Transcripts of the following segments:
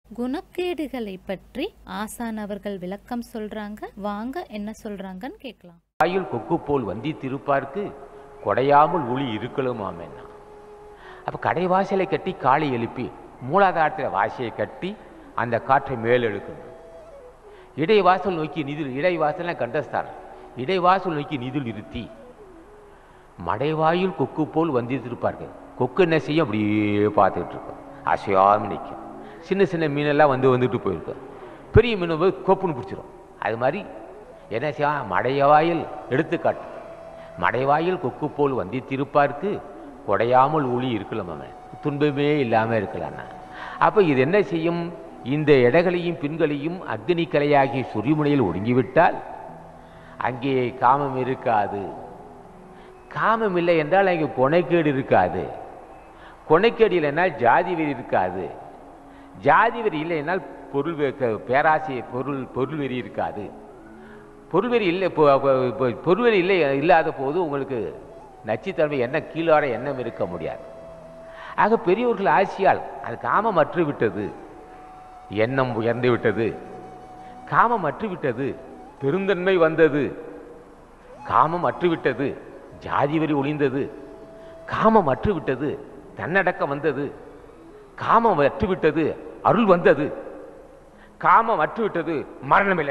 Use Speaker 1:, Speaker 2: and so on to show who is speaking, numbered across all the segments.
Speaker 1: குணக்கேடுகளை பற்றி ஆசான் அவர்கள் விளக்கம் சொல்றாங்க வாங்க என்ன சொல்றாங்கன்னு கேட்கலாம்
Speaker 2: வாயில் கொக்கு போல் வந்தி திருப்பார்க்கு கொடையாமல் ஒளி இருக்கலுமாமேன்னா அப்போ கடைவாசலை கட்டி காலை எழுப்பி மூலாதாரத்தில் வாசையை கட்டி அந்த காற்றை மேலெழுக்கணும் இடைவாசல் நோக்கி நிதில் இடைவாசல்னா கண்டஸ்தானம் இடைவாசல் நோக்கி நிதில் இருத்தி மடைவாயில் கொக்கு போல் வந்திருப்பார்கள் கொக்கு என்ன செய்யும் அப்படியே பார்த்துக்கிட்டு இருக்கும் அசையாமல் நிற்கும் சின்ன சின்ன மீனெல்லாம் வந்து வந்துட்டு போயிருக்கும் பெரிய மீன் போய் கொப்புன்னு பிடிச்சிரும் அது மாதிரி என்ன செய்யும் மடைவாயில் எடுத்துக்காட்டு மடைவாயில் கொக்கு போல் வந்தித்திருப்பார்க்கு கொடையாமல் ஒளி இருக்கலாம் அவன் துன்பமே இல்லாமல் இருக்கலாம்னா அப்போ இது என்ன செய்யும் இந்த இடங்களையும் பின்களையும் அக்னி கலையாகிய சுரிமுனையில் ஒடுங்கிவிட்டால் அங்கே காமம் இருக்காது காமம் இல்லை என்றால் அங்கே கொனைக்கேடு இருக்காது கொனைக்கேடு இல்லைன்னால் ஜாதி வெறி இருக்காது ஜாதி வெறி இல்லை என்றால் பொருள் வெ- க- பேராசை பொருள் பொருள் வெறி இருக்காது பொருள் வெறி இல்லை பொ- பொ- பொ- பொருள் வெறி இல்லை இல்லாத போது உங்களுக்கு நச்சுத்தன்மை என்ன கீழார எண்ணம் இருக்க முடியாது ஆக பெரியவர்கள் ஆட்சியால் அது காமம் அற்று விட்டது எண்ணம் உயர்ந்து விட்டது காமம் அற்று விட்டது பெருந்தன்மை வந்தது காமம் அற்றுவிட்டது ஜாதி வரி ஒளிந்தது காமம் அற்றுவிட்டது தன்னடக்கம் வந்தது காமம் அற்றுவிட்டது அருள் வந்தது காமம் அற்றுவிட்டது மரணமில்லை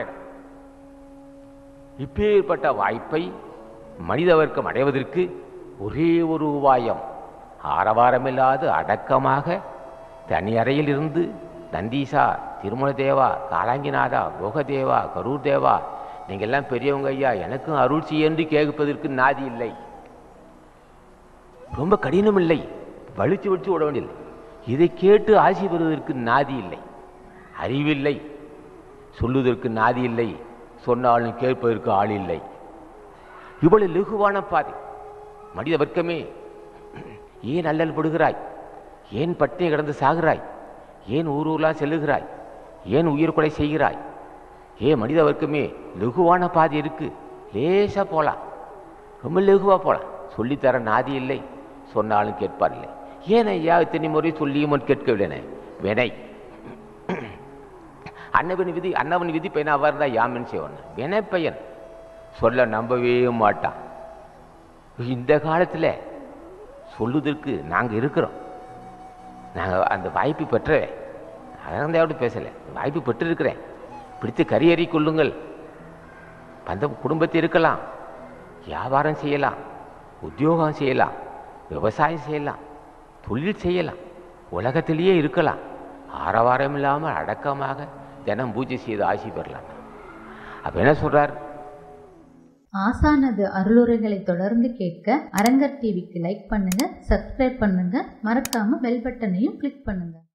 Speaker 2: இப்பேற்பட்ட வாய்ப்பை மனித வர்க்கம் அடைவதற்கு ஒரே ஒரு உபாயம் ஆரவாரமில்லாது அடக்கமாக தனி அறையில் இருந்து நந்தீசா திருமல தேவா காலாங்கிநாதா போகதேவா கரூர் தேவா நீங்கள் எல்லாம் பெரியவங்க ஐயா எனக்கும் அருள் செய்யென்று கேட்பதற்கு நாதி இல்லை ரொம்ப கடினம் இல்லை வலிச்சு வலிச்சு விட வேண்டியதில்லை இதை கேட்டு ஆசி பெறுவதற்கு நாதி இல்லை அறிவில்லை சொல்லுவதற்கு நாதி இல்லை சொன்னாலும் கேட்பதற்கு ஆள் இல்லை இவ்வளவு லகுவான பாதை மனித வர்க்கமே ஏன் அல்லல் படுகிறாய் ஏன் பட்டினி கிடந்து சாகிறாய் ஏன் ஊர் ஊர்லாம் செல்லுகிறாய் ஏன் உயிர் கொலை செய்கிறாய் ஏன் மனித வர்க்கமே லகுவான பாதை இருக்கு லேசா போலாம் ரொம்ப லகுவா போலாம் சொல்லித்தர நாதி இல்லை சொன்னாலும் கேட்பார் இல்லை ஏன் ஐயா இத்தனை முறை சொல்லியும் கேட்கவில்லை வினை அன்னவன் விதி அன்னவன் விதி பையனா இருந்தால் யாமன் செய்வன் வினை பையன் சொல்ல நம்பவே மாட்டான் இந்த காலத்தில் சொல்லுவதற்கு நாங்கள் இருக்கிறோம் நாங்கள் அந்த வாய்ப்பு பெற்றவே அதான் பேசலை வாய்ப்பு பெற்றிருக்கிறேன் பிடித்து கரியறி கொள்ளுங்கள் அந்த குடும்பத்தில் இருக்கலாம் வியாபாரம் செய்யலாம் உத்தியோகம் செய்யலாம் விவசாயம் செய்யலாம் தொழில் செய்யலாம் உலகத்திலேயே இருக்கலாம் ஆரவாரம் இல்லாமல் அடக்கமாக தினம் பூஜை செய்து ஆசி பெறலாம் அப்போ என்ன சொல்றார்
Speaker 1: ஆசானது அருளுரைகளை தொடர்ந்து கேட்க அரங்கர் டிவிக்கு லைக் பண்ணுங்க சப்ஸ்கிரைப் பண்ணுங்க மறக்காம பெல் பட்டனையும் கிளிக் பண்ணுங்க